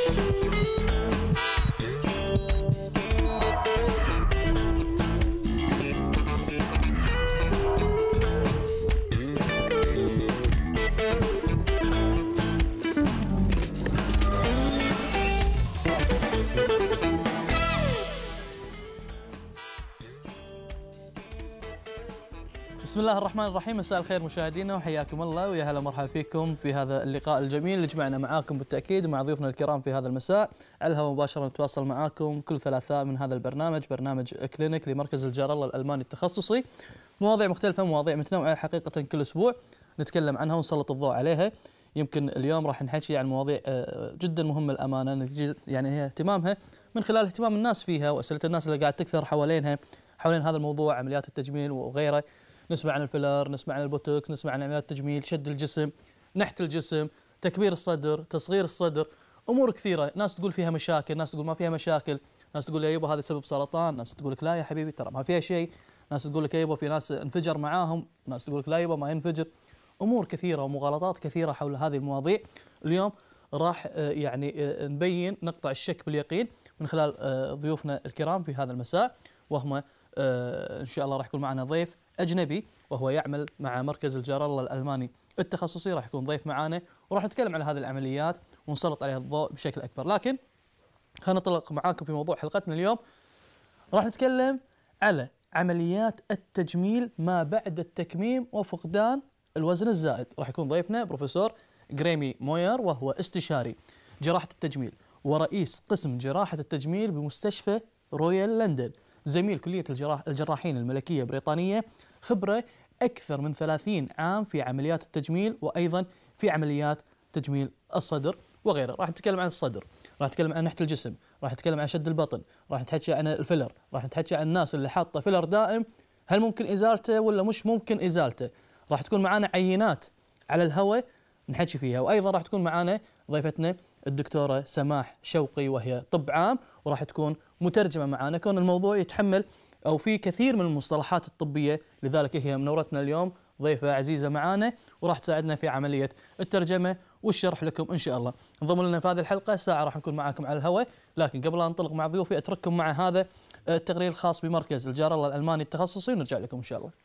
بسم الله الرحمن الرحيم مساء الخير مشاهدينا وحياكم الله ويا هلا مرحبا فيكم في هذا اللقاء الجميل اللي جمعنا معاكم بالتاكيد ومع ضيوفنا الكرام في هذا المساء على الهواء مباشره نتواصل معاكم كل ثلاثاء من هذا البرنامج برنامج كلينيك لمركز الجار الالماني التخصصي مواضيع مختلفه مواضيع متنوعه حقيقه كل اسبوع نتكلم عنها ونسلط الضوء عليها يمكن اليوم راح نحكي عن مواضيع آه، جدا مهمه الامانه يعني هي اهتمامها من خلال اهتمام الناس فيها واسئله الناس اللي قاعد تكثر حوالينها حوالين هذا الموضوع عمليات التجميل وغيره نسمع عن الفيلر نسمع عن البوتوكس نسمع عن عمليات التجميل شد الجسم نحت الجسم تكبير الصدر تصغير الصدر امور كثيره ناس تقول فيها مشاكل ناس تقول ما فيها مشاكل ناس تقول يا يبا هذا سبب سرطان ناس تقول لك لا يا حبيبي ترى ما فيها شيء ناس تقول لك يا يبا في ناس انفجر معاهم ناس تقول لك لا يبا ما ينفجر امور كثيره ومغالطات كثيره حول هذه المواضيع اليوم راح آه، يعني آه، نبين نقطع الشك باليقين من خلال آه، ضيوفنا الكرام في هذا المساء وهم ان شاء الله راح يكون معنا ضيف اجنبي وهو يعمل مع مركز الجار الله الالماني التخصصي راح يكون ضيف معانا وراح نتكلم على هذه العمليات ونسلط عليها الضوء بشكل اكبر لكن خلينا نطلق معاكم في موضوع حلقتنا اليوم راح نتكلم على عمليات التجميل ما بعد التكميم وفقدان الوزن الزائد راح يكون ضيفنا بروفيسور جريمي موير وهو استشاري جراحة التجميل ورئيس قسم جراحة التجميل بمستشفى رويال لندن زميل كلية الجراح الجراحين الملكية البريطانية خبرة أكثر من 30 عام في عمليات التجميل وأيضا في عمليات تجميل الصدر وغيره راح نتكلم عن الصدر راح نتكلم عن نحت الجسم راح نتكلم عن شد البطن راح نتحكي عن الفيلر راح نتحكي عن الناس اللي حاطه فيلر دائم هل ممكن ازالته ولا مش ممكن ازالته راح تكون معنا عينات على الهواء نحكي فيها وايضا راح تكون معنا ضيفتنا الدكتوره سماح شوقي وهي طب عام وراح تكون مترجمه معنا كون الموضوع يتحمل او في كثير من المصطلحات الطبيه لذلك هي منورتنا اليوم ضيفه عزيزه معانا وراح تساعدنا في عمليه الترجمه والشرح لكم ان شاء الله. انضموا لنا في هذه الحلقه ساعه راح نكون معاكم على الهواء لكن قبل ان ننطلق مع ضيوفي اترككم مع هذا التقرير الخاص بمركز الجار الله الالماني التخصصي ونرجع لكم ان شاء الله.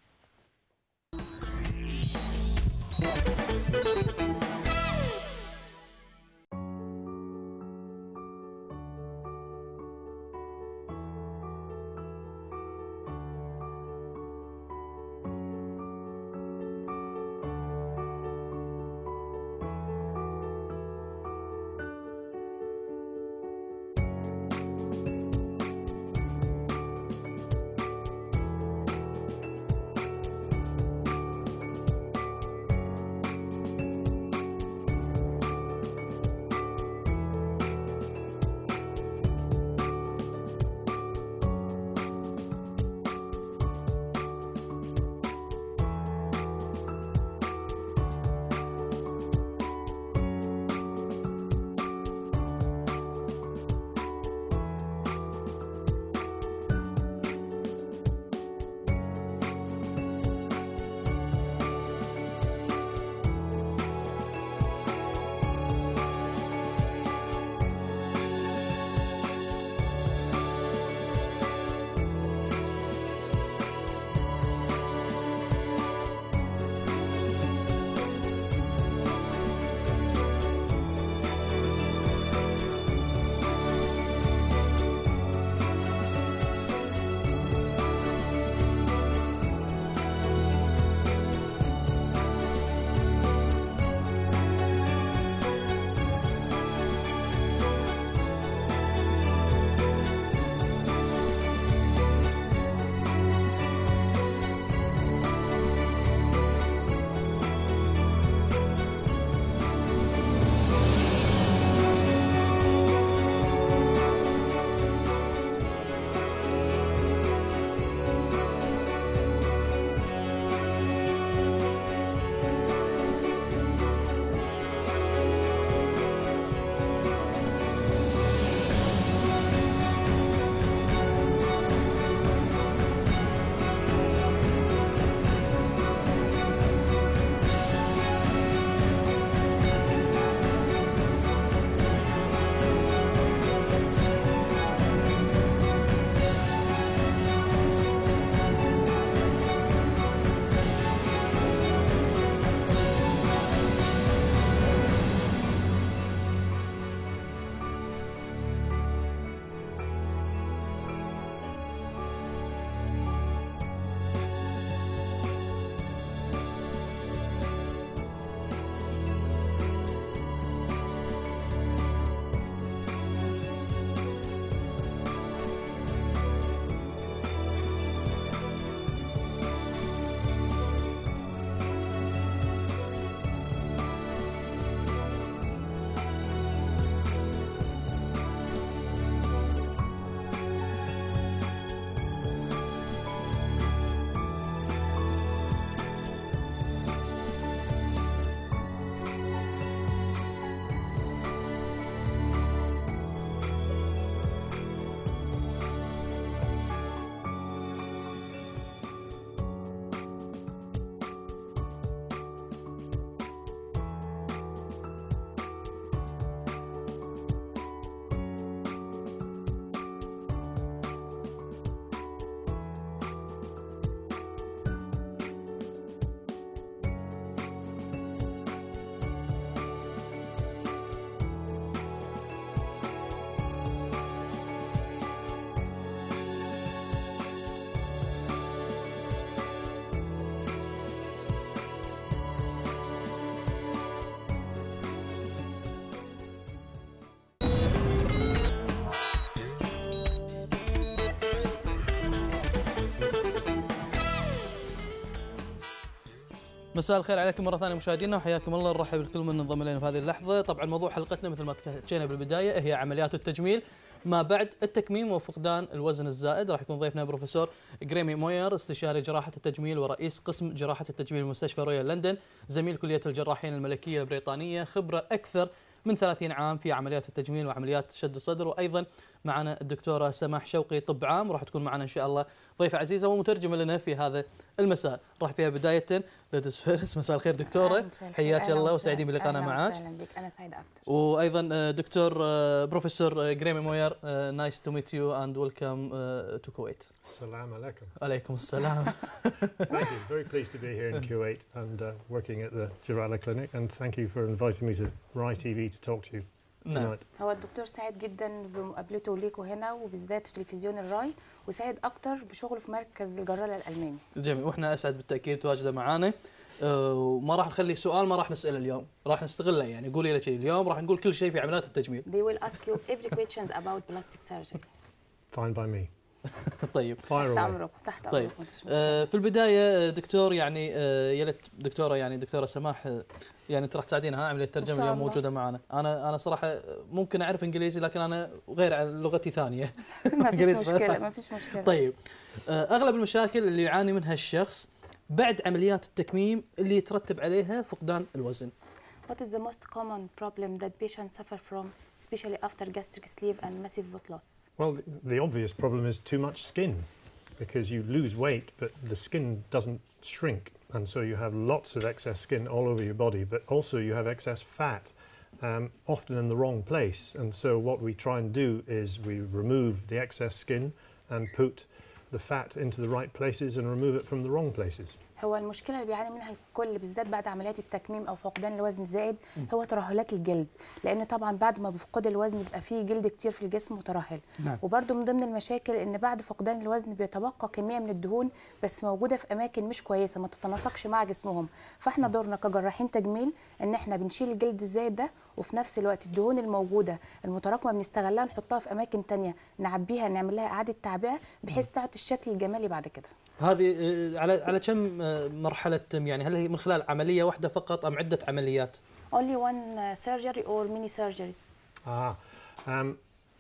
مساء الخير عليكم مره ثانيه مشاهدينا وحياكم الله نرحب بكل من انضم الينا في هذه اللحظه، طبعا موضوع حلقتنا مثل ما تحكينا بالبدايه هي عمليات التجميل ما بعد التكميم وفقدان الوزن الزائد، راح يكون ضيفنا بروفيسور جريمي موير استشاري جراحه التجميل ورئيس قسم جراحه التجميل بمستشفى رويال لندن، زميل كليه الجراحين الملكيه البريطانيه، خبره اكثر من 30 عام في عمليات التجميل وعمليات شد الصدر وايضا معنا الدكتوره سماح شوقي طب عام وراح تكون معنا ان شاء الله ضيفه عزيزه ومترجمه لنا في هذا المساء راح فيها بدايه ليدز فيرس مساء الخير دكتوره حياك الله وسعيدين بلقائنا معك اهلا بك انا سعيده اكثر وايضا دكتور بروفيسور جريمي موير نايس تو ميت يو اند ويلكم تو كويت السلام عليكم عليكم السلام Thank you. Very pleased to be here in Kuwait and uh, working at the Jarala Clinic and thank you for inviting me to Rai TV to talk to you نعم tonight. هو الدكتور سعيد جدا بمقابلته ليكوا هنا وبالذات في تلفزيون الراي وسعيد اكتر بشغله في مركز الجراله الالماني جميل واحنا اسعد بالتاكيد تواجده معانا أه، وما راح نخلي سؤال ما راح نساله اليوم راح نستغله يعني قولي له شيء اليوم راح نقول كل شيء في عمليات التجميل they will ask you every question about plastic surgery Fine by me. طيب Fire تحت away. امرك تحت طيب. امرك مفيش مشكلة. أه، في البدايه أه، دكتور يعني أه، يا ليت دكتوره يعني دكتوره سماح أه، يعني انت راح تساعدينا ها عمليه إن الترجمه شاء اليوم الله. موجوده معنا انا انا صراحه ممكن اعرف انجليزي لكن انا غير عن لغتي ثانيه ما إنجليزي فيش مشكله ما فيش مشكله طيب أه، اغلب المشاكل اللي يعاني منها الشخص بعد عمليات التكميم اللي يترتب عليها فقدان الوزن what is the most common problem that patients suffer from especially after gastric sleeve and massive weight loss Well, the, the obvious problem is too much skin because you lose weight but the skin doesn't shrink and so you have lots of excess skin all over your body but also you have excess fat um, often in the wrong place and so what we try and do is we remove the excess skin and put the fat into the right places and remove it from the wrong places. هو المشكله اللي بيعاني منها الكل بالذات بعد عمليات التكميم او فقدان الوزن الزائد هو ترهلات الجلد لان طبعا بعد ما بيفقد الوزن بيبقى فيه جلد كتير في الجسم مترهل نعم. وبرده من ضمن المشاكل ان بعد فقدان الوزن بيتبقى كميه من الدهون بس موجوده في اماكن مش كويسه ما تتناسقش مع جسمهم فاحنا دورنا كجراحين تجميل ان احنا بنشيل الجلد الزايد ده وفي نفس الوقت الدهون الموجوده المتراكمه بنستغلها نحطها في اماكن تانية نعبيها نعمل لها اعاده تعبئه بحيث تعطي الشكل الجمالي بعد كده هذه أه، على على كم أه، مرحله تم يعني هل هي من خلال عمليه واحده فقط ام عده عمليات only one uh, surgery or many surgeries Ah, um,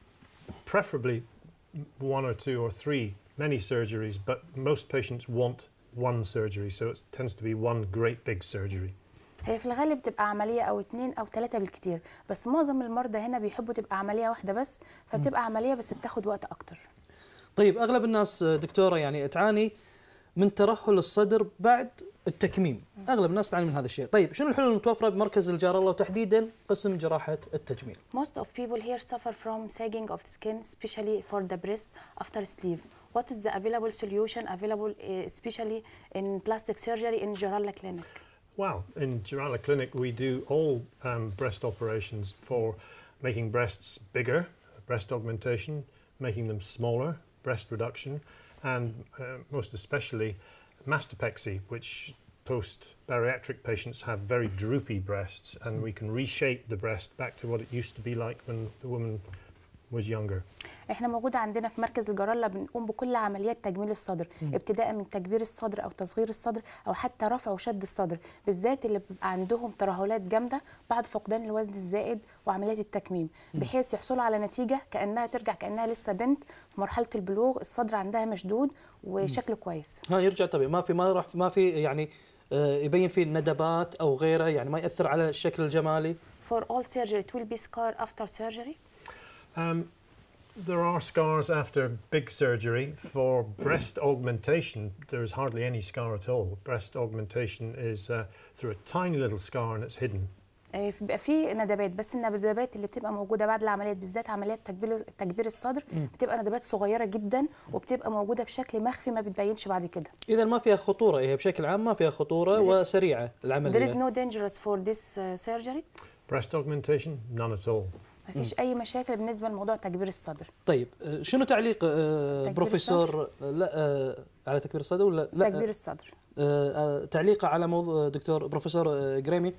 preferably one or two or three, many surgeries, but most patients want one surgery, so it tends to be one great big surgery. هي في الغالب بتبقى عمليه او اتنين او تلاته بالكتير بس معظم المرضى هنا بيحبوا تبقى عمليه واحده بس فبتبقى عمليه بس بتاخد وقت اكتر طيب اغلب الناس أه، دكتوره يعني تعاني من ترهل الصدر بعد التكميم اغلب الناس تعاني من هذا الشيء طيب شنو الحلول المتوفره بمركز الجار الله وتحديدا قسم جراحه التجميل most of people here suffer from sagging of the skin especially for the breast after sleeve what is the available solution available uh, especially in plastic surgery in Jaralla clinic Well, in Jarala Clinic, we do all um, breast operations for making breasts bigger, breast augmentation, making them smaller, breast reduction, and uh, most especially mastopexy, which post bariatric patients have very droopy breasts, and we can reshape the breast back to what it used to be like when the woman was younger. احنا موجود عندنا في مركز الجراله بنقوم بكل عمليات تجميل الصدر ابتداء من تكبير الصدر او تصغير الصدر او حتى رفع وشد الصدر بالذات اللي بيبقى عندهم ترهلات جامده بعد فقدان الوزن الزائد وعمليات التكميم بحيث يحصلوا على نتيجه كانها ترجع كانها لسه بنت في مرحله البلوغ الصدر عندها مشدود وشكله كويس ها يرجع طبيعي ما في ما راح ما في يعني أه، يبين فيه ندبات او غيره يعني ما ياثر على الشكل الجمالي for all surgery it will be scar after surgery Um, there are scars after big surgery. For breast augmentation, there is hardly any scar at all. Breast augmentation is uh, through a tiny little scar and it's hidden. آه، بيبقى في ندبات بس الندبات اللي بتبقى موجوده بعد العمليات بالذات عمليات تكبير تكبير الصدر بتبقى ندبات صغيره جدا وبتبقى موجوده بشكل مخفي ما بتبينش بعد كده اذا ما فيها خطوره هي بشكل عام ما فيها خطوره There is- وسريعه there is العمليه no dangerous for this uh, surgery Breast augmentation, none at all. ما فيش اي مشاكل بالنسبه لموضوع تكبير الصدر طيب أه، شنو تعليق أه، تكبير بروفيسور لا أه، على تكبير الصدر ولا لا تكبير الصدر أه، أه، تعليقه على موضوع دكتور بروفيسور أه، جريمي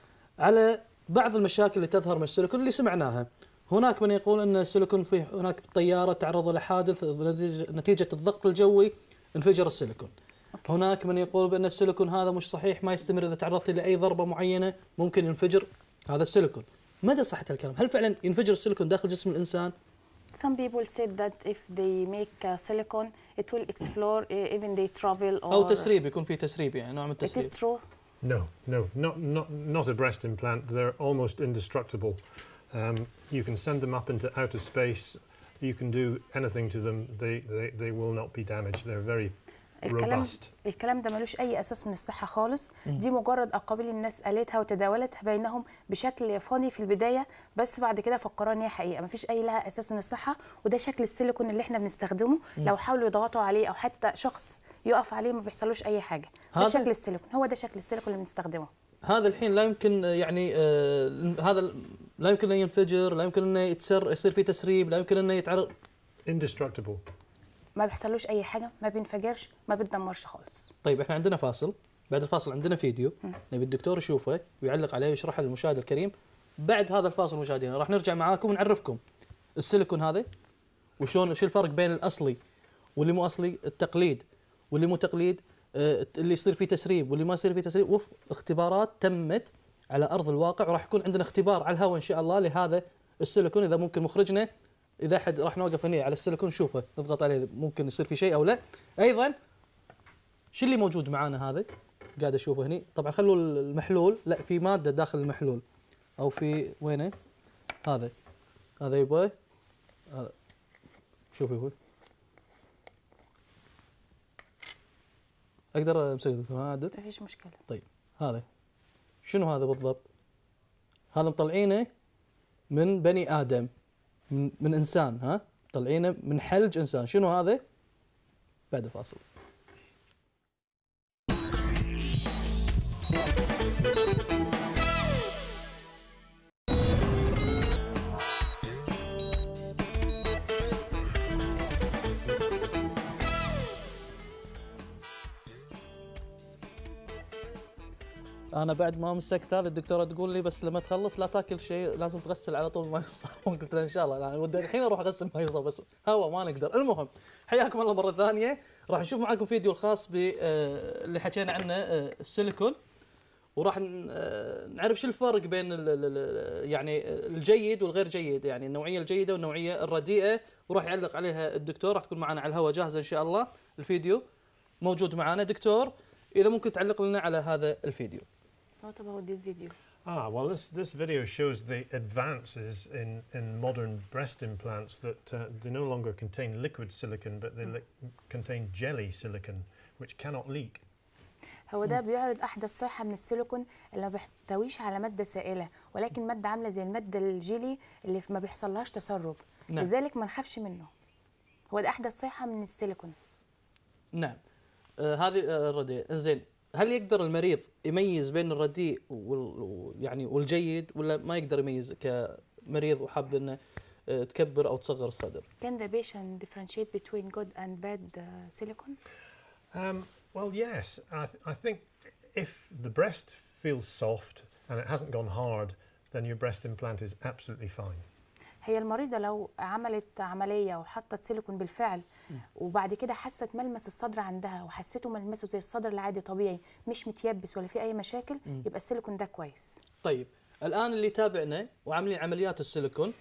على بعض المشاكل اللي تظهر من السيليكون اللي سمعناها هناك من يقول ان السيليكون في هناك طياره تعرض لحادث نتيجة- نتيجه الضغط الجوي انفجر السيليكون هناك من يقول بان السيليكون هذا مش صحيح ما يستمر اذا تعرضت لاي ضربه معينه ممكن ينفجر هذا السيليكون مدى صحه الكلام هل فعلا ينفجر السيليكون داخل جسم الانسان Some people said that if they make uh, silicone, it will explore uh, even they travel or. او تسريب يكون في تسريب يعني نوع من It التسريب is true. No, no, not, not, not a breast implant. They're almost indestructible. Um, you can send them up into outer space. You can do anything to them. They, they, they will not be damaged. They're very الكلام robust. الكلام ده ملوش اي اساس من الصحه خالص مم. دي مجرد اقاويل الناس قالتها وتداولتها بينهم بشكل فاني في البدايه بس بعد كده فكروا ان هي حقيقه مفيش اي لها اساس من الصحه وده شكل السيليكون اللي احنا بنستخدمه لو حاولوا يضغطوا عليه او حتى شخص يقف عليه ما بيحصلوش اي حاجه ده هذا- شكل السيليكون هو ده شكل السيليكون اللي بنستخدمه هذا الحين لا يمكن آه، يعني آه هذا ال- لا يمكن انه ينفجر لا يمكن انه يتسر يصير فيه تسريب لا يمكن انه يتعرض Indestructible. ما بيحصلوش اي حاجه ما بينفجرش ما بيتدمرش خالص طيب احنا عندنا فاصل بعد الفاصل عندنا فيديو نبي الدكتور يشوفه ويعلق عليه ويشرحه للمشاهد الكريم بعد هذا الفاصل مشاهدينا راح نرجع معاكم ونعرفكم السيليكون هذا وشلون شو الفرق بين الاصلي واللي مو اصلي التقليد واللي مو تقليد آه، اللي يصير فيه تسريب واللي ما يصير فيه تسريب وفق اختبارات تمت على ارض الواقع وراح يكون عندنا اختبار على الهواء ان شاء الله لهذا السيليكون اذا ممكن مخرجنا اذا احد راح نوقف هنا على السيليكون نشوفه نضغط عليه إذا ممكن يصير فيه شيء او لا ايضا شو اللي موجود معانا هذا قاعد اشوفه هني طبعا خلوا المحلول لا في ماده داخل المحلول او في وينه هذا هذا يبغى هذا. شوف يا اخوي اقدر امسك دكتور ها عدل مفيش مشكله طيب هذا شنو هذا بالضبط هذا مطلعينه من بني ادم من, من انسان ها مطلعينه من حلج انسان شنو هذا بعد الفاصل انا بعد ما مسكت هذا الدكتوره تقول لي بس لما تخلص لا تاكل شيء لازم تغسل على طول ماء وصابون قلت لها ان شاء الله لا ودي الحين اروح اغسل ماء وصابون بس هوا ما نقدر المهم حياكم الله مره ثانيه راح نشوف معاكم فيديو الخاص ب آه، اللي حكينا عنه آه، السيليكون وراح ن- آه، نعرف شو الفرق بين ال- ال- ال- يعني الجيد والغير جيد يعني النوعيه الجيده والنوعيه الرديئه وراح يعلق عليها الدكتور راح تكون معنا على الهواء جاهزه ان شاء الله الفيديو موجود معنا دكتور اذا ممكن تعلق لنا على هذا الفيديو What about this video? Ah, well, this, this video shows the advances in, in modern breast implants that uh, they no longer contain liquid silicon, but they li- contain jelly silicon, which cannot leak. هو ده بيعرض احدث صيحه من السيليكون اللي ما بيحتويش على ماده سائله ولكن ماده عامله زي الماده الجيلي اللي ما بيحصلهاش تسرب نعم. لذلك ما نخافش منه هو ده احدث صيحه من السيليكون نعم آه هذه آه الرديء زين هل يقدر المريض يميز بين الرديء وال يعني والجيد ولا ما يقدر يميز كمريض وحاب انه آه تكبر او تصغر الصدر Can the patient differentiate between good and bad uh, silicone? Um, well, yes, I, th- I think if the breast feels soft and it hasn't gone hard, then your breast implant is absolutely fine. هي المريضه لو عملت عمليه وحطت سيليكون بالفعل وبعد كده حست ملمس الصدر عندها وحسيته ملمسه زي الصدر العادي طبيعي مش متيبس ولا في اي مشاكل يبقى السيليكون ده كويس طيب الان اللي يتابعنا وعاملين عمليات السيليكون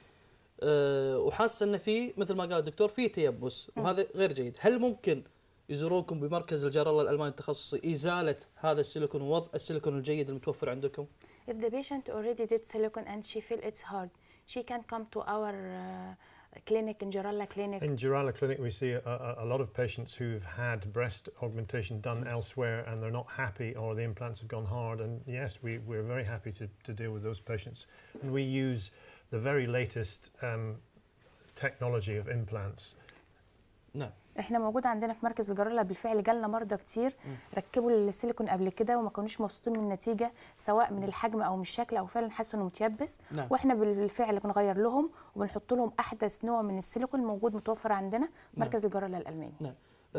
أه وحاسه انه في مثل ما قال الدكتور في تيبس وهذا غير جيد هل ممكن يزورونكم بمركز الجراله الالماني التخصصي ازاله هذا السيليكون ووضع السيليكون الجيد المتوفر عندكم If the patient already did silicone and she feel it's hard, she can come to our uh, clinic in Jaralla Clinic. In Gerala Clinic, we see a, a, a lot of patients who've had breast augmentation done elsewhere and they're not happy or the implants have gone hard. And yes, we, we're very happy to, to deal with those patients. And we use the very latest um, technology of implants. نعم احنا موجود عندنا في مركز الجراله بالفعل جالنا مرضى كتير ركبوا السيليكون قبل كده وما كانوش مبسوطين من النتيجه سواء من الحجم او من الشكل او فعلا حسوا انه متيبس نعم. واحنا بالفعل بنغير لهم وبنحط لهم احدث نوع من السيليكون موجود متوفر عندنا مركز الجراله الالماني نعم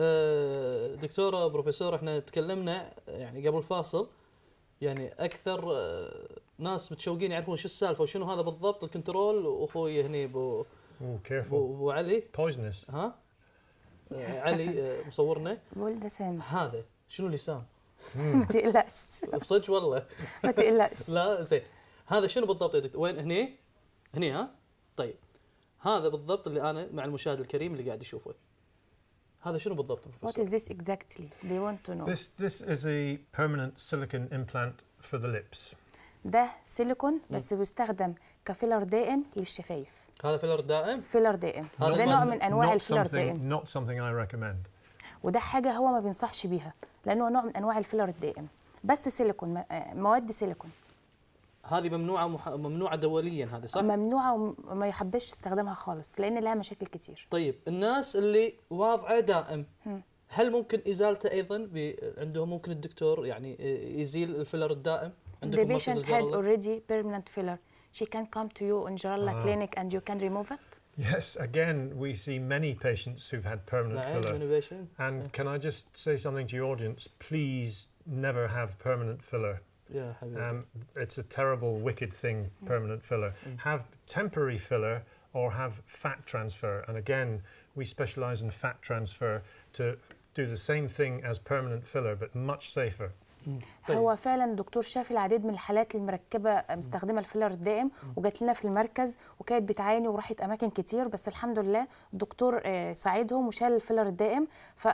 آه، دكتوره بروفيسور احنا تكلمنا يعني قبل الفاصل يعني اكثر آه، ناس متشوقين يعرفون شو السالفه وشنو هذا بالضبط الكنترول واخوي هني ابو Oh, careful. ابو أبو علي Poisonous. ها آه، علي آه، مصورنا بقول ده سامح هذا شنو اللسان؟ ما تقلقش صدق والله ما تقلقش لا زين هذا شنو بالضبط يا دكتور؟ وين هني؟ هني ها؟ طيب هذا بالضبط اللي انا مع المشاهد الكريم اللي قاعد يشوفه هذا شنو بالضبط What بروفيسور؟ is this exactly? They want to know. This, this is a permanent silicon implant for the lips. ده سيليكون بس بيستخدم كفيلر دائم للشفايف هذا فيلر دائم فيلر دائم هذا ده ما- نوع من انواع not, الفيلر الدائم something, not something I recommend. وده حاجه هو ما بينصحش بيها لانه نوع من انواع الفيلر الدائم بس سيليكون م- آه، مواد سيليكون هذه ممنوعه مح... ممنوعه دوليا هذه صح؟ ممنوعه وما يحبش يستخدمها خالص لان لها مشاكل كتير طيب الناس اللي واضعه دائم هل ممكن ازالته ايضا ب... عندهم ممكن الدكتور يعني يزيل الفيلر الدائم The عندكم مركز patient had الجرالة؟ already permanent filler. She can come to you in Jaralla Ah. clinic and you can remove it. Yes, again, we see many patients who've had permanent نعم filler. innovation And can I just say something to your audience? Please never have permanent filler. يا حبيبي Um, it's a terrible, wicked thing, permanent filler. Have temporary filler or have fat transfer. And again, we specialize in fat transfer to do the same thing as permanent filler, but much safer. طيب. هو فعلا الدكتور شاف العديد من الحالات المركبه مستخدمه الفيلر الدائم وجات لنا في المركز وكانت بتعاني وراحت اماكن كتير بس الحمد لله الدكتور آه، ساعدهم وشال الفيلر الدائم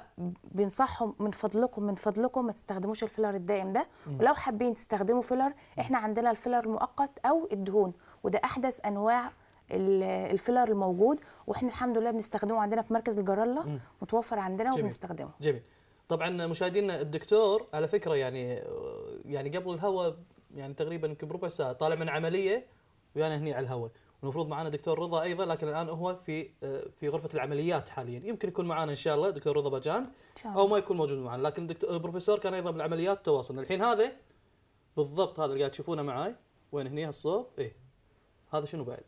فبنصحهم من فضلكم من فضلكم ما تستخدموش الفيلر الدائم ده ولو حابين تستخدموا فيلر احنا عندنا الفيلر المؤقت او الدهون وده احدث انواع ال- الفيلر الموجود واحنا الحمد لله بنستخدمه عندنا في مركز الجراله متوفر عندنا جميل. وبنستخدمه جميل طبعا مشاهدينا الدكتور على فكره يعني يعني قبل الهواء يعني تقريبا يمكن بربع ساعه طالع من عمليه ويانا هني على الهواء والمفروض معنا دكتور رضا ايضا لكن الان هو في في غرفه العمليات حاليا يمكن يكون معنا ان شاء الله دكتور رضا باجاند ان شاء او الله ما يكون موجود معنا لكن الدكتور البروفيسور كان ايضا بالعمليات تواصلنا الحين هذا بالضبط هذا اللي قاعد تشوفونه معاي وين هني هالصوب ايه هذا شنو بعد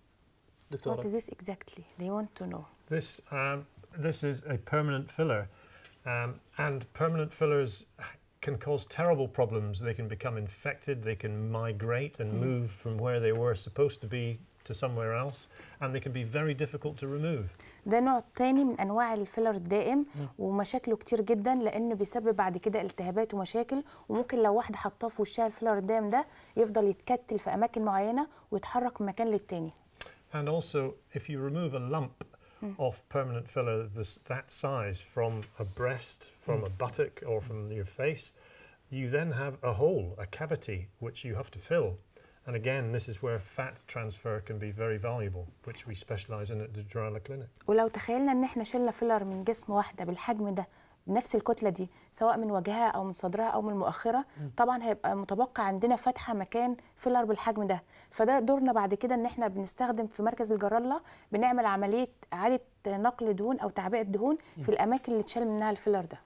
What دكتوره is this exactly? They want to know. This, um, this is a permanent filler. Um, and permanent fillers can cause terrible problems. They can become infected, they can migrate and move from where they were supposed to be to somewhere else, and they can be very difficult to remove. ده نوع تاني من انواع الفيلر الدائم ومشاكله كتير جدا لانه بيسبب بعد كده التهابات ومشاكل وممكن لو واحده حطاه في وشها الفيلر الدائم ده يفضل يتكتل في اماكن معينه ويتحرك من مكان للتاني And also, if you remove a lump of permanent filler this, that size from a breast, from a buttock, or from your face, you then have a hole, a cavity, which you have to fill. And again, this is where fat transfer can be very valuable, which we specialize in at the Jarala Clinic. ولو تخيلنا ان احنا شلنا فيلر من جسم واحده بالحجم ده بنفس الكتله دي سواء من وجهها او من صدرها او من المؤخره طبعا هيبقى متبقى عندنا فتحه مكان فيلر بالحجم ده فده دورنا بعد كده ان احنا بنستخدم في مركز الجراله بنعمل عمليه اعاده نقل دهون او تعبئه دهون في الاماكن اللي اتشال منها الفيلر ده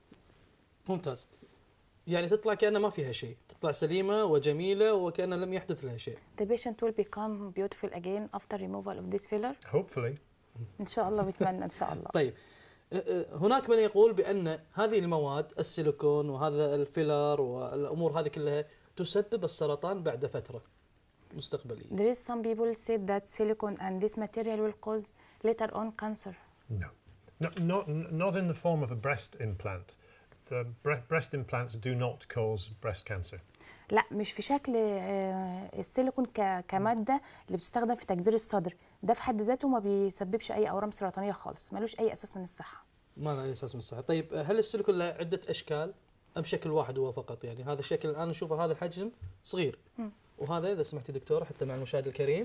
ممتاز يعني تطلع كأنها ما فيها شيء تطلع سليمة وجميلة وكأن لم يحدث لها شيء The patient will become beautiful again after removal of this filler Hopefully. ان شاء الله بتمنى ان شاء الله طيب أه، أه، هناك من يقول بأن هذه المواد السيليكون وهذا الفيلر والأمور هذه كلها تسبب السرطان بعد فترة مستقبلية There is some people said that silicone and this material will cause later on cancer. No. no not, not in the form of a breast implant. The bre- breast implants do not cause breast cancer. لا مش في شكل آه، السيليكون ك- كماده اللي بتستخدم في تكبير الصدر ده في حد ذاته ما بيسببش اي اورام سرطانيه خالص ملوش اي اساس من الصحه ما له أساس من الصحة طيب هل السيليكون له عدة أشكال أم شكل واحد هو فقط يعني هذا الشكل الآن نشوفه هذا الحجم صغير وهذا إذا سمحتي دكتورة حتى مع المشاهد الكريم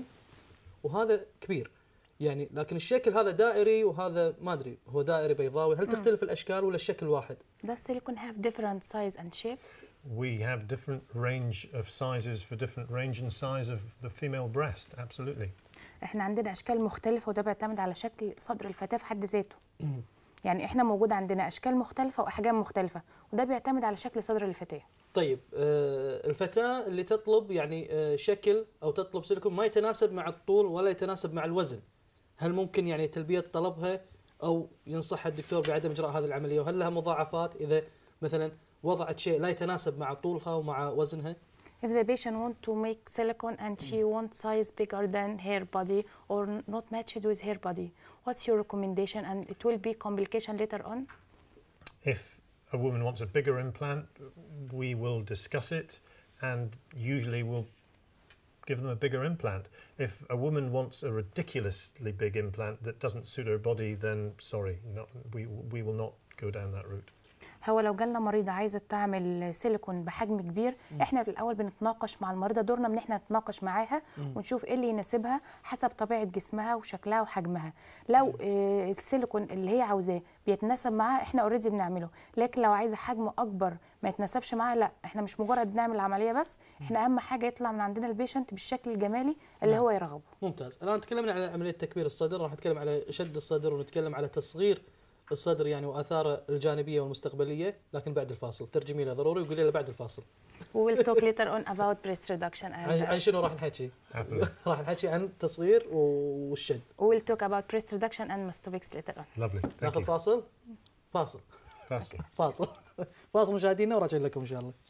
وهذا كبير يعني لكن الشكل هذا دائري وهذا ما أدري هو دائري بيضاوي هل تختلف الأشكال ولا الشكل واحد؟ ده السيليكون have different size and shape We have different range of sizes for different range and size of the female breast, absolutely. احنا عندنا اشكال مختلفه وده بيعتمد على شكل صدر الفتاه في حد ذاته يعني احنا موجود عندنا اشكال مختلفه واحجام مختلفه وده بيعتمد على شكل صدر الفتاه طيب آه الفتاة اللي تطلب يعني آه شكل أو تطلب سيليكون ما يتناسب مع الطول ولا يتناسب مع الوزن هل ممكن يعني تلبية طلبها أو ينصحها الدكتور بعدم إجراء هذه العملية وهل لها مضاعفات إذا مثلا وضعت شيء لا يتناسب مع طولها ومع وزنها If the patient want to make silicone and she want size bigger than her body or not matched with her body, what's your recommendation and it will be complication later on? If a woman wants a bigger implant, we will discuss it and usually we'll give them a bigger implant. If a woman wants a ridiculously big implant that doesn't suit her body, then sorry, not, we, we will not go down that route. هو لو جالنا مريضه عايزه تعمل سيليكون بحجم كبير احنا في الاول بنتناقش مع المريضه دورنا ان احنا نتناقش معاها ونشوف ايه اللي يناسبها حسب طبيعه جسمها وشكلها وحجمها لو آه، السيليكون اللي هي عاوزاه بيتناسب معاها احنا اوريدي بنعمله لكن لو عايزه حجم اكبر ما يتناسبش معاها لا احنا مش مجرد بنعمل العمليه بس احنا اهم حاجه يطلع من عندنا البيشنت بالشكل الجمالي اللي نعم. هو يرغبه ممتاز الان تكلمنا على عمليه تكبير الصدر راح نتكلم على شد الصدر ونتكلم على تصغير الصدر يعني واثاره الجانبيه والمستقبليه لكن بعد الفاصل ترجمي له ضروري وقولي له بعد الفاصل We will talk later on about breast reduction عن, and عن شنو راح نحكي Happily. راح نحكي عن تصغير والشد we will talk about breast reduction and mastopex later on. Lovely. Thank ناخذ you. فاصل فاصل Fast. فاصل فاصل مشاهدينا وراجعين لكم ان شاء الله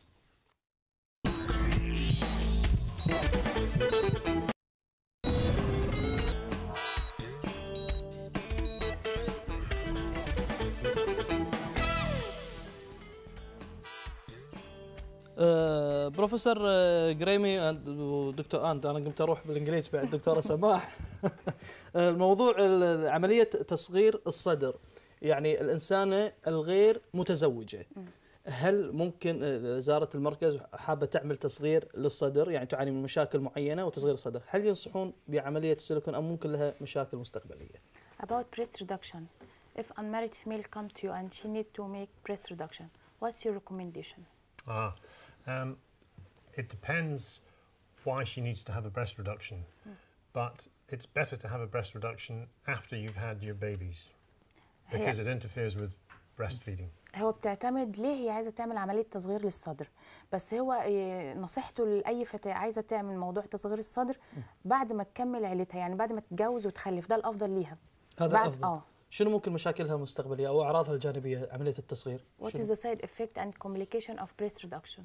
آه، بروفيسور آه، جريمي أند- ودكتور اند انا قمت اروح بالانجليزي بعد دكتوره سماح آه، الموضوع ال- عمليه تصغير الصدر يعني الانسانه الغير متزوجه هل ممكن آه، زارت المركز حابه تعمل تصغير للصدر يعني تعاني من مشاكل معينه وتصغير الصدر هل ينصحون بعمليه السيليكون ام ممكن لها مشاكل مستقبليه About breast reduction, if unmarried female come to you and she need to make breast reduction, what's your recommendation? Ah, um, it depends why she needs to have a breast reduction, but it's better to have a breast reduction after you've had your babies because هي, it interferes with breastfeeding. هو بتعتمد ليه هي عايزه تعمل عمليه تصغير للصدر بس هو إيه، نصيحته لاي فتاه عايزه تعمل موضوع تصغير الصدر بعد ما تكمل عيلتها يعني بعد ما تتجوز وتخلف ده الافضل ليها هذا بعد الافضل اه شنو ممكن مشاكلها المستقبليه او اعراضها الجانبيه عمليه التصغير what شنو؟ is the side effect and complication of breast reduction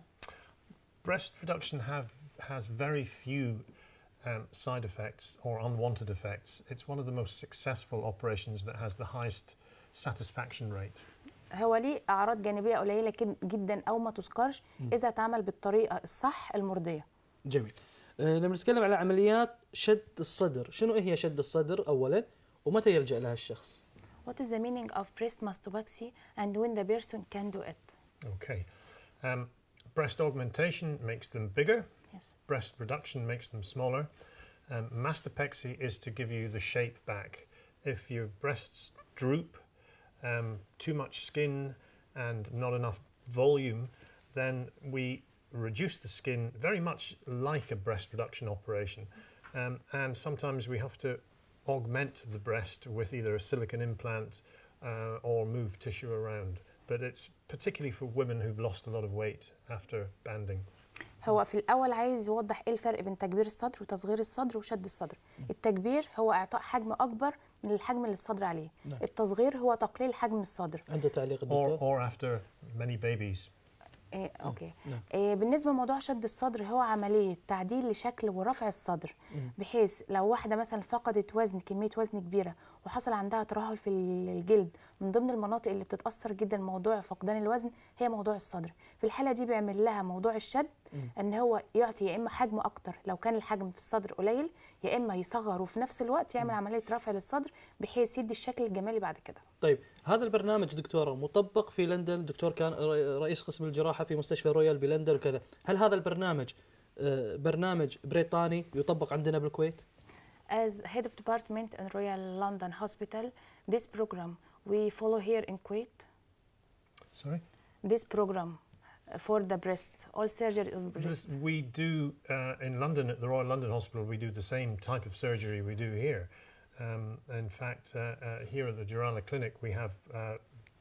Breast reduction have has very few um, side effects or unwanted effects. It's one of the most successful operations that has the highest satisfaction rate. هو ليه اعراض جانبيه قليله كد- جدا او ما تذكرش اذا اتعمل بالطريقه الصح المرضيه جميل آه، لما نتكلم على عمليات شد الصدر شنو هي شد الصدر اولا ومتى يلجا لها الشخص What is the meaning of breast mastopexy and when the person can do it? Okay. Um, breast augmentation makes them bigger. Yes. breast reduction makes them smaller. Um, mastopexy is to give you the shape back. If your breasts droop, um, too much skin, and not enough volume, then we reduce the skin very much like a breast reduction operation. Um, and sometimes we have to augment the breast with either a silicon implant uh, or move tissue around. But it's particularly for women who've lost a lot of weight after banding. هو في الاول عايز يوضح ايه الفرق بين تكبير الصدر وتصغير الصدر وشد الصدر التكبير هو اعطاء حجم اكبر من الحجم اللي الصدر عليه نعم. التصغير هو تقليل حجم الصدر عنده تعليق or, الدكتور or after many babies. إيه اوكي نعم. إيه بالنسبه لموضوع شد الصدر هو عمليه تعديل لشكل ورفع الصدر مم. بحيث لو واحده مثلا فقدت وزن كميه وزن كبيره وحصل عندها ترهل في الجلد من ضمن المناطق اللي بتتاثر جدا موضوع فقدان الوزن هي موضوع الصدر في الحاله دي بيعمل لها موضوع الشد مم. ان هو يعطي يا اما حجم اكتر لو كان الحجم في الصدر قليل يا اما يصغر وفي نفس الوقت يعمل عمليه رفع للصدر بحيث يدي الشكل الجمالي بعد كده طيب هذا البرنامج دكتوره مطبق في لندن الدكتور كان ر- رئيس قسم الجراحه في مستشفى رويال بلندن وكذا هل هذا البرنامج آه، برنامج بريطاني يطبق عندنا بالكويت As head of department in Royal London Hospital, this program we follow here in Kuwait. Sorry? This program uh, for the breast, all surgery of This, breast. we do uh, in London at the Royal London Hospital. We do the same type of surgery we do here. Um, in fact, uh, uh, here at the Durala Clinic, we have uh,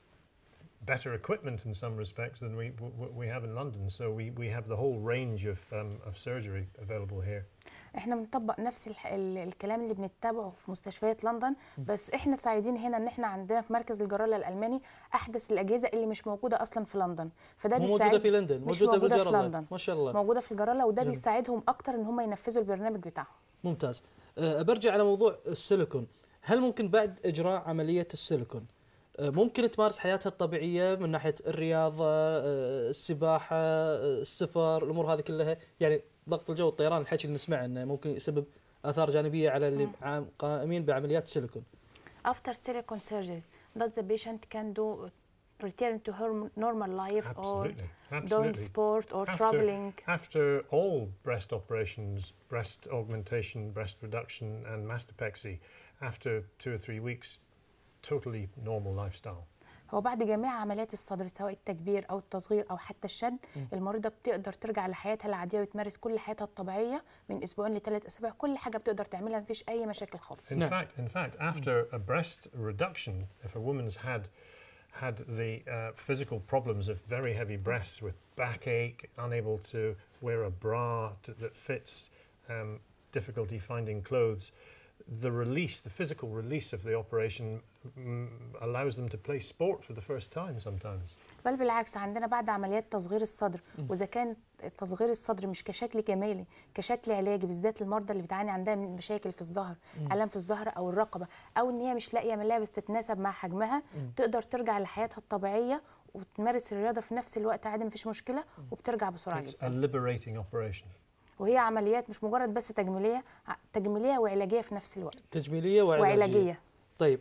better equipment in some respects than we w- w- we have in London. So we, we have the whole range of um, of surgery available here. احنا بنطبق نفس الح... ال... الكلام اللي بنتبعه في مستشفيات لندن بس احنا سعيدين هنا ان احنا عندنا في مركز الجراله الالماني احدث الاجهزه اللي مش موجوده اصلا في لندن فده مو موجوده بيساعد في لندن مش موجوده موجودة في بالجرة لندن. ما شاء الله موجوده في الجراله وده جميل. بيساعدهم اكتر ان هم ينفذوا البرنامج بتاعهم ممتاز أه، برجع على موضوع السيليكون هل ممكن بعد اجراء عمليه السيليكون آه، ممكن تمارس حياتها الطبيعيه من ناحيه الرياضه آه، السباحه آه، السفر الامور هذه كلها يعني ضغط الجو الطيران الحكي اللي نسمعه انه ممكن يسبب اثار جانبيه على اللي مم. عام- قائمين بعمليات سيليكون After silicone surgeries, does the patient can do return to her normal life or Absolutely. doing Absolutely. sport or After- traveling? After all breast operations, breast augmentation, breast reduction, and mastopexy, after two or three weeks, totally normal lifestyle. هو بعد جميع عمليات الصدر سواء التكبير او التصغير او حتى الشد مم. المريضه بتقدر ترجع لحياتها العاديه وتمارس كل حياتها الطبيعيه من اسبوعين لثلاث اسابيع كل حاجه بتقدر تعملها مفيش اي مشاكل خالص In No. fact, in fact, after a breast reduction, if a woman's had had the uh, physical problems of very heavy breasts with backache, unable to wear a bra to, that fits, um, difficulty finding clothes, the release, the physical release of the operation mm, allows them to play sport for the first time sometimes. بل بالعكس عندنا بعد عمليات تصغير الصدر مم. واذا كان تصغير الصدر مش كشكل جمالي كشكل علاجي بالذات المرضى اللي بتعاني عندها من مشاكل في الظهر مم. الم في الظهر او الرقبه او ان هي مش لاقيه ملابس تتناسب مع حجمها مم. تقدر ترجع لحياتها الطبيعيه وتمارس الرياضه في نفس الوقت عادي مفيش مشكله وبترجع بسرعه It's a جدا liberating operation. وهي عمليات مش مجرد بس تجميليه ع- تجميليه وعلاجيه في نفس الوقت تجميليه وعلاجيه, وعلاجيه طيب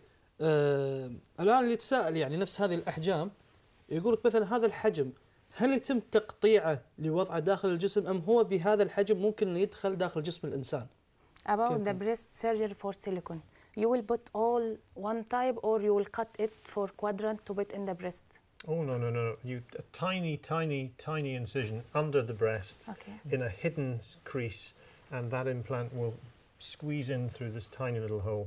آه الان اللي يتساءل يعني نفس هذه الاحجام يقول لك مثلا هذا الحجم هل يتم تقطيعه لوضعه داخل الجسم ام هو بهذا الحجم ممكن انه يدخل داخل جسم الانسان؟ about كيف؟ the breast surgery for silicone you will put all one type or you will cut it for quadrant to put in the breast Oh no no no! no. You a tiny tiny tiny incision under the breast. okay in a hidden s- crease, and that implant will squeeze in through this tiny little hole.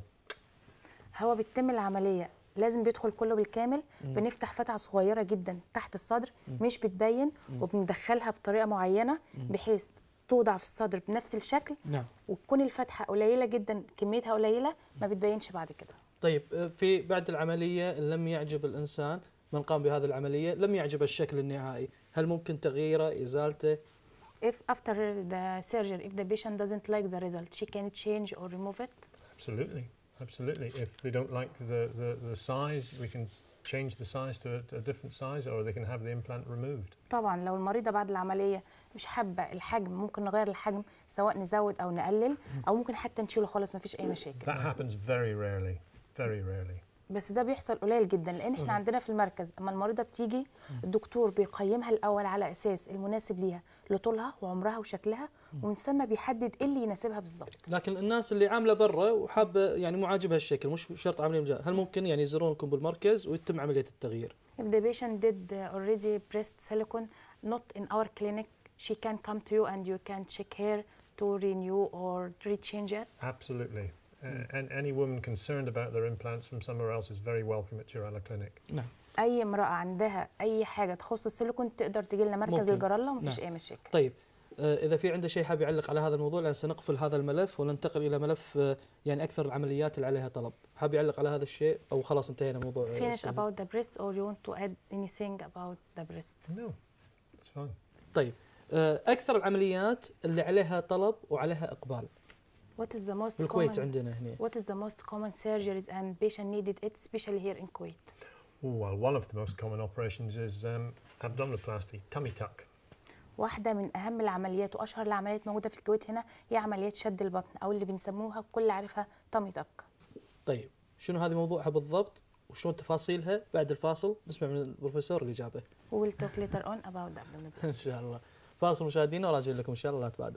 هو بيتم العمليه لازم بيدخل كله بالكامل مم. بنفتح فتحه صغيره جدا تحت الصدر مش بتبين مم. وبندخلها بطريقه معينه مم. بحيث توضع في الصدر بنفس الشكل نعم وتكون الفتحه قليله جدا كميتها قليله ما بتبينش بعد كده طيب آه، في بعد العمليه إن لم يعجب الانسان من قام بهذه العمليه لم يعجب الشكل النهائي، هل ممكن تغييره ازالته؟ if after the surgery if the patient doesn't like the result she can change or remove it Absolutely, absolutely. If they don't like the, the, the size, we can change the size to a, to a different size, or they can have the implant removed. طبعا لو المريضه بعد العمليه مش حابه الحجم ممكن نغير الحجم سواء نزود او نقلل او ممكن حتى نشيله خالص مفيش اي مشاكل That happens very rarely, very rarely. بس ده بيحصل قليل جدا لان احنا عندنا في المركز اما المريضه بتيجي الدكتور بيقيمها الاول على اساس المناسب ليها لطولها وعمرها وشكلها ومن ثم بيحدد ايه اللي يناسبها بالظبط لكن الناس اللي عامله برا وحابه يعني مو عاجبها الشكل مش شرط عاملين مجال، هل ممكن يعني يزورونكم بالمركز ويتم عمليه التغيير؟ if the patient did uh, already breast silicone not in our clinic she can come to you and you can check her to renew or rechange it Absolutely. Uh, and any woman concerned about their implants from somewhere else is very welcome at Chirala Clinic. نعم اي امراه عندها اي حاجه تخص السيليكون تقدر تجي لنا مركز ممكن. الجراله ومفيش نعم. اي مشاكل طيب آه، اذا في عنده شيء حاب يعلق على هذا الموضوع لان سنقفل هذا الملف وننتقل الى ملف آه، يعني اكثر العمليات اللي عليها طلب، حاب يعلق على هذا الشيء او خلاص انتهينا موضوع آه، finish السنة؟ about the breast or you want to add anything about the breast No, it's fine. طيب آه، اكثر العمليات اللي عليها طلب وعليها اقبال what is the most بالكويت common عندنا هنا what is the most common surgeries and patient needed it especially here in Kuwait Oh, well, one of the most common operations is um, abdominoplasty, tummy tuck. واحده من اهم العمليات واشهر العمليات موجوده في الكويت هنا هي عمليات شد البطن او اللي بنسموها الكل عارفها تامي تك طيب شنو هذه موضوعها بالضبط وشلون تفاصيلها بعد الفاصل نسمع من البروفيسور الاجابه we will talk later on about the abdominal ان شاء الله فاصل مشاهدينا وراجع لكم ان شاء الله لا تبعدوا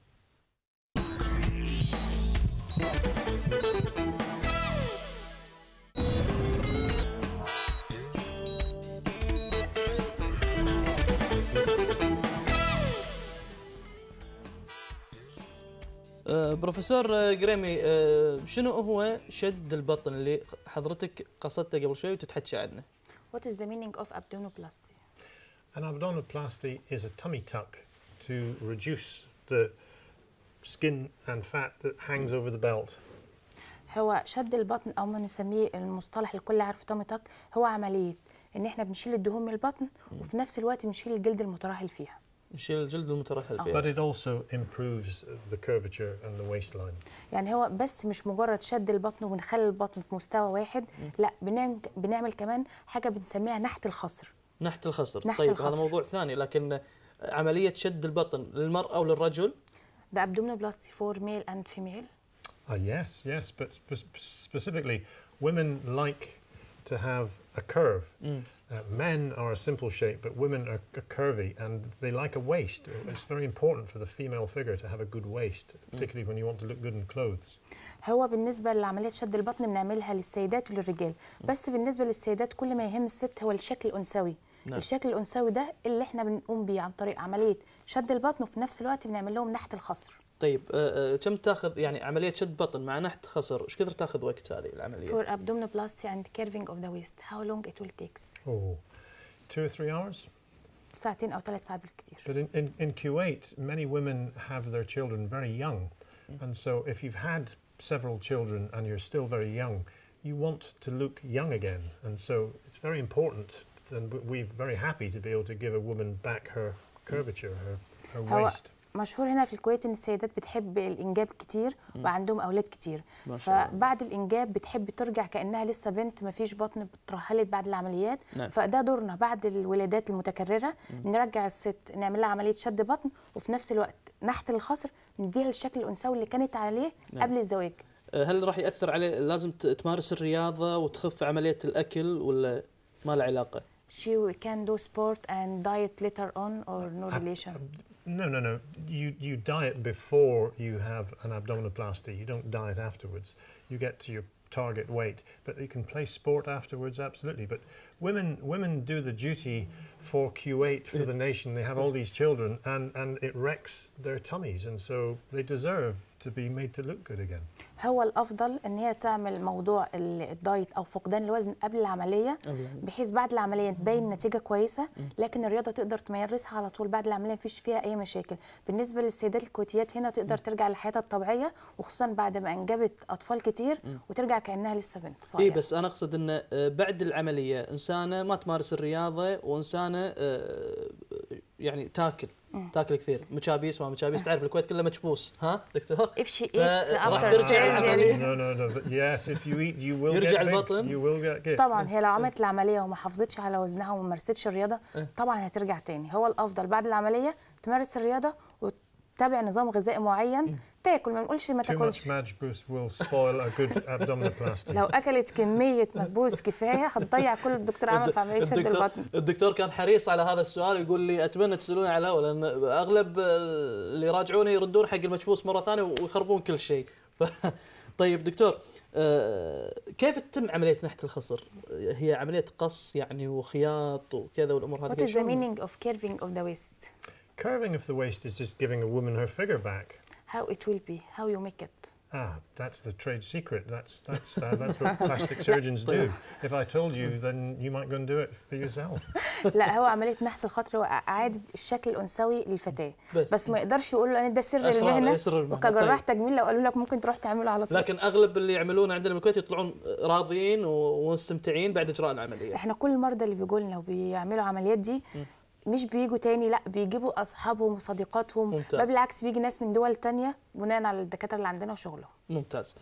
آه، بروفيسور آه، جريمي آه، شنو هو شد البطن اللي حضرتك قصدته قبل شوي وتتحكي عنه؟ what is the meaning of abdominoplasty An abdominoplasty is a tummy tuck to reduce the skin and fat that hangs over the belt. هو شد البطن او ما نسميه المصطلح الكل عارفه تامي تك هو عمليه ان احنا بنشيل الدهون من البطن وفي نفس الوقت بنشيل الجلد المترهل فيها نشيل الجلد المترهل آه. فيها But it also improves the curvature and the waistline. يعني هو بس مش مجرد شد البطن ونخلي البطن في مستوى واحد لا بنعمل, بنعمل كمان حاجه بنسميها نحت الخصر نحت الخصر نحت طيب الخصر. هذا موضوع ثاني لكن عمليه شد البطن للمراه وللرجل ده abdominoplasty for male and female Ah, yes, yes, but spe- specifically, women like to have a curve. مم. Uh, men are a simple shape, but women are, are curvy and they like a waist. It's very important for the female figure to have a good waist, particularly when you want to look good in clothes. هو بالنسبه لعمليه شد البطن بنعملها للسيدات وللرجال بس بالنسبه للسيدات كل ما يهم الست هو الشكل الانثوي نعم. الشكل الانثوي ده اللي احنا بنقوم بيه عن طريق عمليه شد البطن وفي نفس الوقت بنعمل لهم نحت الخصر طيب آه، آه، كم تاخذ يعني عمليه شد بطن مع نحت خصر ايش كثر تاخذ وقت هذه العمليه for abdominoplasty and curving of the waist how long it will takes Oh, two or three hours? ساعتين او ثلاث ساعات بالكثير But in, in, in Kuwait, many women have their children very young. And so if you've had several children and you're still very young, you want to look young again. And so it's very important. And w- we're very happy to be able to give a woman back her curvature, her, her هو waist. مشهور هنا في الكويت ان السيدات بتحب الانجاب كتير وعندهم اولاد كتير ما شاء الله. فبعد الانجاب بتحب ترجع كانها لسه بنت ما فيش بطن اترهلت بعد العمليات نعم. فده دورنا بعد الولادات المتكرره نرجع الست نعمل لها عمليه شد بطن وفي نفس الوقت نحت الخصر نديها الشكل الانثوي اللي كانت عليه نعم. قبل الزواج آه، هل راح ياثر عليه لازم ت- تمارس الرياضه وتخف عمليه الاكل ولا ما له علاقه she can do sport and diet later on or no Ab- relation No, no, no. You, you diet before you have an abdominoplasty. You don't diet afterwards. You get to your target weight, but you can play sport afterwards, absolutely. But women, women do the duty for Q8 for the nation. They have all these children, and, and it wrecks their tummies, and so they deserve to be made to look good again. هو الافضل ان هي تعمل موضوع ال- الدايت او فقدان الوزن قبل العمليه بحيث بعد العمليه تبين نتيجه كويسه لكن الرياضه تقدر تمارسها على طول بعد العمليه مفيش فيها اي مشاكل بالنسبه للسيدات الكويتيات هنا تقدر ترجع لحياتها الطبيعيه وخصوصا بعد ما انجبت اطفال كتير وترجع كانها لسه بنت اي صغيره بس انا اقصد انه آه، بعد العمليه انسانه ما تمارس الرياضه وانسانه آه، يعني تاكل تاكل كثير مشابيس ما مشابيس تعرف الكويت كله مشبوس ها دكتور if she eats راح after ترجع surgery العملية. No, no, no. But yes, if you eat, you will يرجع get big. البطن. You will get big. طبعا هي لو عملت العمليه وما حافظتش على وزنها وما مارستش الرياضه إيه. طبعا هترجع تاني هو الافضل بعد العمليه تمارس الرياضه وتتبع نظام غذائي معين تاكل ما نقولش ما Too تاكلش much majbus will spoil a good abdominoplasty. لو اكلت كميه مكبوس كفايه هتضيع كل الدكتور عمل في عمليه شد الدكتور, البطن الدكتور كان حريص على هذا السؤال يقول لي اتمنى تسالوني على الهواء لان اغلب اللي يراجعونه يردون حق المشبوس مره ثانيه ويخربون كل شيء ف- طيب دكتور آه، كيف تتم عمليه نحت الخصر؟ هي عمليه قص يعني وخياط وكذا والامور هذه What كلها is the شلون؟ meaning of curving of the waist? Curving of the waist is just giving a woman her figure back. How it will be? How you make it? Ah, that's the trade secret. That's that's uh, that's what plastic surgeons do. If I told you, then you might go and do it for yourself. لا هو عمليه نحس الخاطر هو اعاده الشكل الانثوي للفتاه بس. بس ما يقدرش يقول له انا ده سر أسرار- المهنه سر المهنة. وكجراح طيب. تجميل لو قالوا لك ممكن تروح تعمله على طول لكن اغلب اللي يعملونه عندنا بالكويت يطلعون راضيين و- ومستمتعين بعد اجراء العمليه. احنا كل المرضى اللي بيجوا لنا وبيعملوا عمليات دي مش بيجوا تاني لا بيجيبوا اصحابهم وصديقاتهم ممتاز. بل بالعكس بيجي ناس من دول تانية بناء على الدكاتره اللي عندنا وشغلهم ممتاز.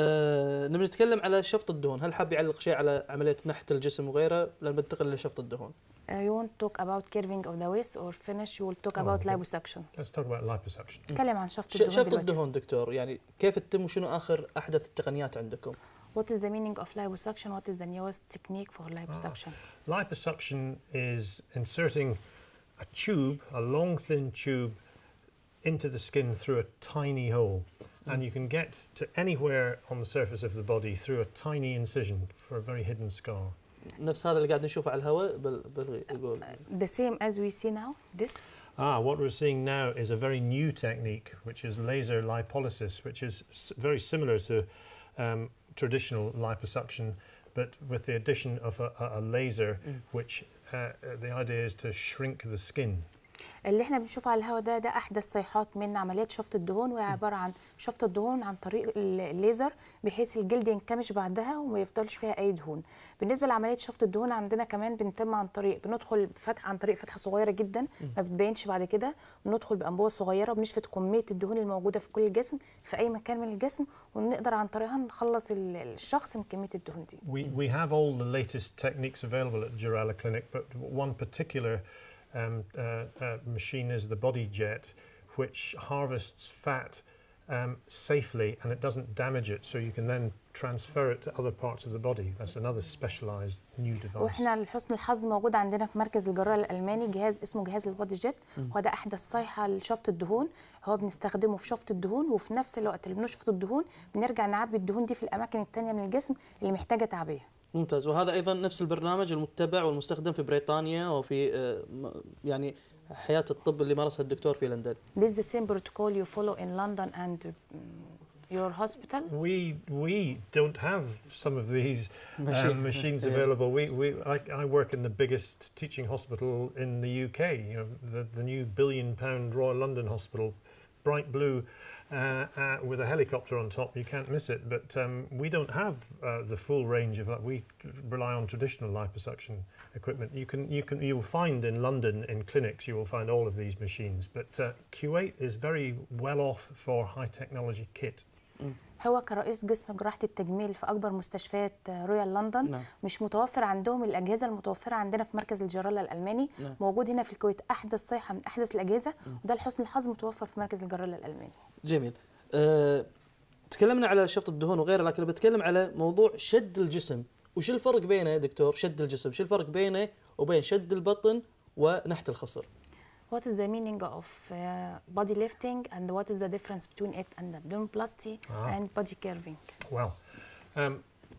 آه نبي نتكلم على شفط الدهون، هل حاب يعلق شيء على عمليه نحت الجسم وغيره؟ لان بنتقل لشفط الدهون. Uh, you won't talk about curving of the waist or finish you will talk Oh, about okay. liposuction Let's talk about liposuction. نتكلم عن شفط ش- الدهون شفط دلوقتي. الدهون دكتور يعني كيف تتم وشنو اخر احدث التقنيات عندكم؟ What is the meaning of liposuction? What is the newest technique for liposuction? Liposuction is inserting a tube, a long thin tube, into the skin through a tiny hole. And you can get to anywhere on the surface of the body through a tiny incision for a very hidden scar. نفس هذا اللي قاعد نشوفه على الهواء بل بل يقول The same as we see now, this. Ah, what we're seeing now is a very new technique, which is laser lipolysis, which is s- very similar to um, traditional liposuction, but with the addition of a, a, a laser, which uh, uh, the idea is to shrink the skin. اللي احنا بنشوفه على الهواء ده ده احدث صيحات من عمليات شفط الدهون وهي عباره عن شفط الدهون عن طريق ال- الليزر بحيث الجلد ينكمش بعدها وما يفضلش فيها اي دهون بالنسبه لعمليه شفط الدهون عندنا كمان بنتم عن طريق بندخل بفتح عن طريق فتحه صغيره جدا ما بتبينش بعد كده بندخل بانبوبه صغيره وبنشفط كميه الدهون الموجوده في كل الجسم في اي مكان من الجسم ونقدر عن طريقها نخلص ال- الشخص من كميه الدهون دي We, we have all the latest techniques available at Gerala Clinic, but one particular um, uh, uh, machine is the Body Jet, which harvests fat um, safely and it doesn't damage it, so you can then transfer it to other parts of the body. That's another specialized new device. واحنا لحسن الحظ موجود عندنا في مركز الجراحه الالماني جهاز اسمه جهاز البودي جيت وده احدث صيحه لشفط الدهون هو بنستخدمه في شفط الدهون وفي نفس الوقت اللي بنشفط الدهون بنرجع نعبي الدهون دي في الاماكن التانية من الجسم اللي محتاجه تعبئه ممتاز وهذا ايضا نفس البرنامج المتبع والمستخدم في بريطانيا وفي آه، م- يعني حياه الطب اللي مارسها الدكتور في لندن This is the same protocol you follow in London and um, your hospital We we don't have some of these Machine. um, machines Yeah. available. We we I, I work in the biggest teaching hospital in the UK. You know the the new billion pound Royal London Hospital, bright blue. Uh, uh, with a helicopter on top, you can't miss it. But um, we don't have uh, the full range of that. We rely on traditional liposuction equipment. You can you can you will find in London in clinics you will find all of these machines. But uh, Kuwait is very well off for high technology kit. هو كرئيس قسم جراحه التجميل في اكبر مستشفيات رويال لندن نعم. مش متوفر عندهم الاجهزه المتوفره عندنا في مركز الجراله الالماني نعم. موجود هنا في الكويت احدث صيحه من احدث الاجهزه وده لحسن الحظ متوفر في مركز الجراله الالماني جميل أه تكلمنا على شفط الدهون وغيره لكن بتكلم على موضوع شد الجسم وش الفرق بينه يا دكتور شد الجسم شو الفرق بينه وبين شد البطن ونحت الخصر What is the meaning of uh, body lifting and what is the difference between it and abdominoplasty Ah. and body curving? Well, um,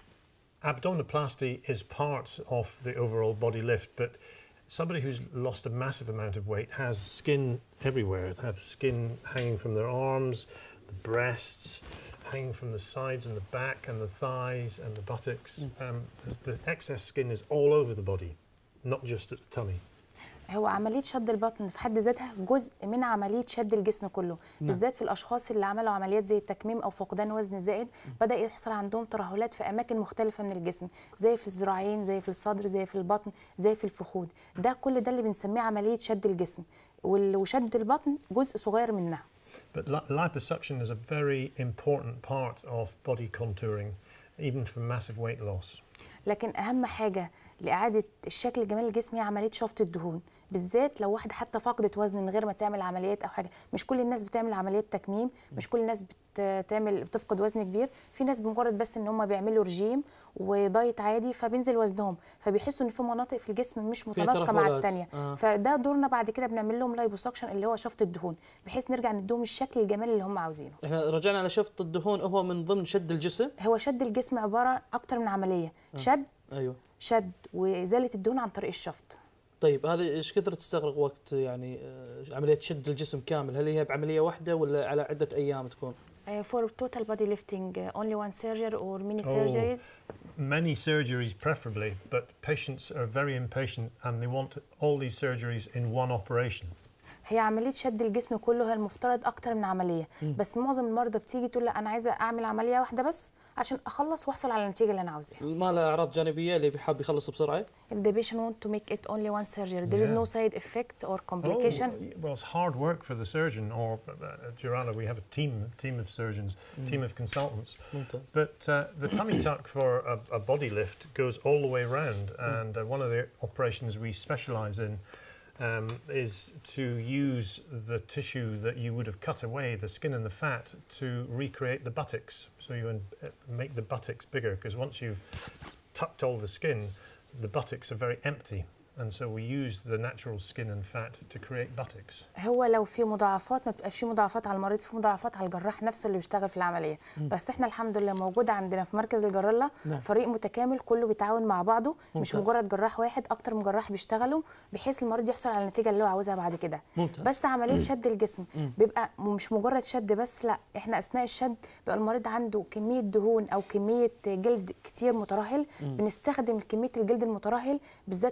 abdominoplasty is part of the overall body lift, but somebody who's lost a massive amount of weight has skin everywhere. They have skin hanging from their arms, the breasts, hanging from the sides and the back, and the thighs and the buttocks. Um, the, the excess skin is all over the body, not just at the tummy. هو عمليه شد البطن في حد ذاتها جزء من عمليه شد الجسم كله نعم. بالذات في الاشخاص اللي عملوا عمليات زي التكميم او فقدان وزن زائد بدا يحصل عندهم ترهلات في اماكن مختلفه من الجسم زي في الذراعين زي في الصدر زي في البطن زي في الفخذ ده كل ده اللي بنسميه عمليه شد الجسم وال- وشد البطن جزء صغير منها But li- liposuction is a very important part of body contouring, even for massive weight loss. لكن اهم حاجه لاعاده الشكل الجمالي للجسم هي عمليه شفط الدهون بالذات لو واحده حتى فقدت وزن من غير ما تعمل عمليات او حاجه مش كل الناس بتعمل عمليات تكميم مش كل الناس بتعمل بتفقد وزن كبير في ناس بمجرد بس ان هم بيعملوا رجيم ودايت عادي فبينزل وزنهم فبيحسوا ان في مناطق في الجسم مش متناسقه مع ترهلات. الثانيه آه. فده دورنا بعد كده بنعمل لهم لايبوسكشن اللي هو شفط الدهون بحيث نرجع نديهم الشكل الجمالي اللي هم عاوزينه احنا رجعنا على شفط الدهون هو من ضمن شد الجسم هو شد الجسم عباره اكتر من عمليه شد ايوه شد وازاله الدهون عن طريق الشفط طيب هذه ايش كثر تستغرق وقت يعني آه، عمليه شد الجسم كامل هل هي بعمليه واحده ولا على عده ايام تكون Uh, for total body lifting, uh, only one surgery or many Oh. surgeries? Many surgeries, preferably, but patients are very impatient and they want all these surgeries in one operation. هي عمليه شد الجسم كله هي المفترض اكتر من عمليه مم. بس معظم المرضى بتيجي تقول لا انا عايزه اعمل عمليه واحده بس عشان اخلص واحصل على النتيجه اللي انا عاوزاها ما له اعراض جانبيه اللي حاب يخلص بسرعه if the patient want to make it only one surgery there is Yeah. no side effect or complication Oh, well, it's hard work for the surgeon, or uh, at Gerala we have a team, team of surgeons, team of consultants. ممتاز But uh, the tummy tuck for a, a body lift goes all the way around, and uh, one of the operations we specialise in um, is to use the tissue that you would have cut away, the skin and the fat, to recreate the buttocks. So you uh, make the buttocks bigger, because once you've tucked all the skin, the buttocks are very empty. And so we use the natural skin and fat to create buttocks. هو لو في مضاعفات ما بتبقاش في مضاعفات على المريض في مضاعفات على الجراح نفسه اللي بيشتغل في العمليه بس احنا الحمد لله موجود عندنا في مركز الجراله نعم. فريق متكامل كله بيتعاون مع بعضه مش ممتاز. مجرد جراح واحد اكتر من جراح بيشتغلوا بحيث المريض يحصل على النتيجه اللي هو عاوزها بعد كده ممتاز بس عمليه شد الجسم مم. بيبقى مش مجرد شد بس لا احنا اثناء الشد بيبقى المريض عنده كميه دهون او كميه جلد كتير مترهل بنستخدم كميه الجلد المترهل بالذات في منطقه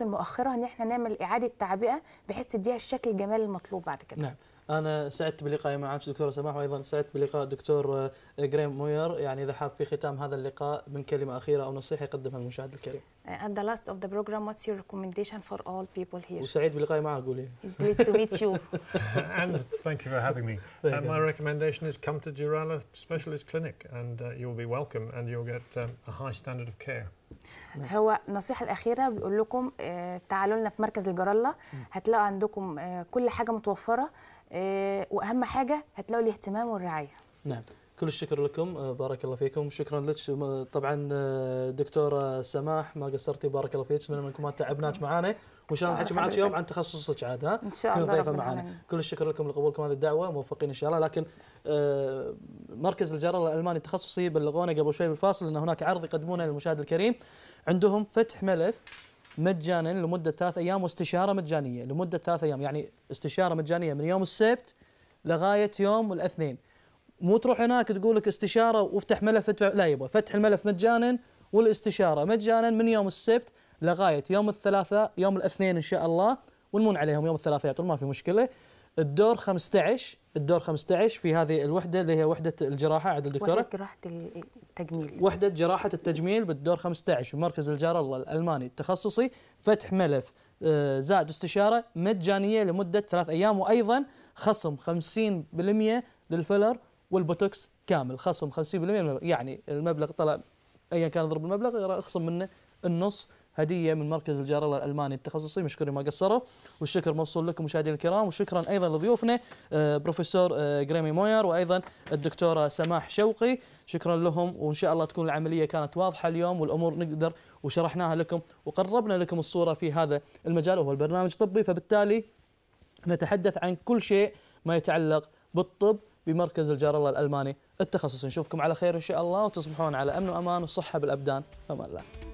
الخطوات المؤخره ان احنا نعمل اعاده تعبئه بحيث تديها الشكل الجمالي المطلوب بعد كده نعم انا سعدت بلقائي معك دكتوره سماح وايضا سعدت بلقاء الدكتور آه، جريم موير يعني اذا حاب في ختام هذا اللقاء من كلمه اخيره او نصيحه يقدمها المشاهد الكريم Uh, at the last of the program what's your recommendation for all people here وسعيد بلقائي معك قولي It's pleased to meet you and thank you for having me. There Uh, you my go. recommendation is come to Jurala Specialist Clinic and uh, you'll be welcome and you'll get um, a high standard of care. هو النصيحة الأخيرة بيقول لكم آه، تعالوا لنا في مركز الجرالة هتلاقوا عندكم آه، كل حاجة متوفرة آه، وأهم حاجة هتلاقوا الاهتمام والرعاية نعم كل الشكر لكم آه، بارك الله فيكم شكرا لك م- طبعا آه، دكتوره سماح ما قصرتي بارك الله فيك اتمنى انكم ما تعبناك معانا وان شاء الله آه، نحكي معك حبيبتك. يوم عن تخصصك عاد ها إن شاء كن الله ضيفه رب معنا العالمين كل الشكر لكم لقبولكم هذه الدعوه موفقين ان شاء الله لكن آه، مركز الجرال الالماني التخصصي بلغونا قبل شوي بالفاصل ان هناك عرض يقدمونه للمشاهد الكريم عندهم فتح ملف مجانا لمده ثلاث ايام واستشاره مجانيه لمده ثلاث ايام يعني استشاره مجانيه من يوم السبت لغايه يوم الاثنين مو تروح هناك تقول لك استشاره وافتح ملف ادفع لا يبغى فتح الملف مجانا والاستشاره مجانا من يوم السبت لغايه يوم الثلاثاء يوم الاثنين ان شاء الله ونمون عليهم يوم الثلاثاء طول ما في مشكله الدور 15 الدور 15 في هذه الوحده اللي هي وحده الجراحه عند الدكتوره وحدة جراحة التجميل وحدة جراحة التجميل بالدور 15 في مركز الجار الله الألماني التخصصي فتح ملف آه، زائد استشارة مجانية لمدة ثلاث أيام وأيضا خصم 50% للفيلر والبوتوكس كامل خصم 50% من المبلغ. يعني المبلغ طلع أيا كان ضرب المبلغ اخصم منه النص هدية من مركز الجار الله الألماني التخصصي مشكورين ما قصروا والشكر موصول لكم مشاهدينا الكرام وشكرا أيضا لضيوفنا آه، بروفيسور آه، جريمي موير وأيضا الدكتورة سماح شوقي شكرا لهم وان شاء الله تكون العمليه كانت واضحه اليوم والامور نقدر وشرحناها لكم وقربنا لكم الصوره في هذا المجال وهو البرنامج طبي فبالتالي نتحدث عن كل شيء ما يتعلق بالطب بمركز الجار الله الالماني التخصصي نشوفكم على خير ان شاء الله وتصبحون على امن وامان وصحه بالابدان امان الله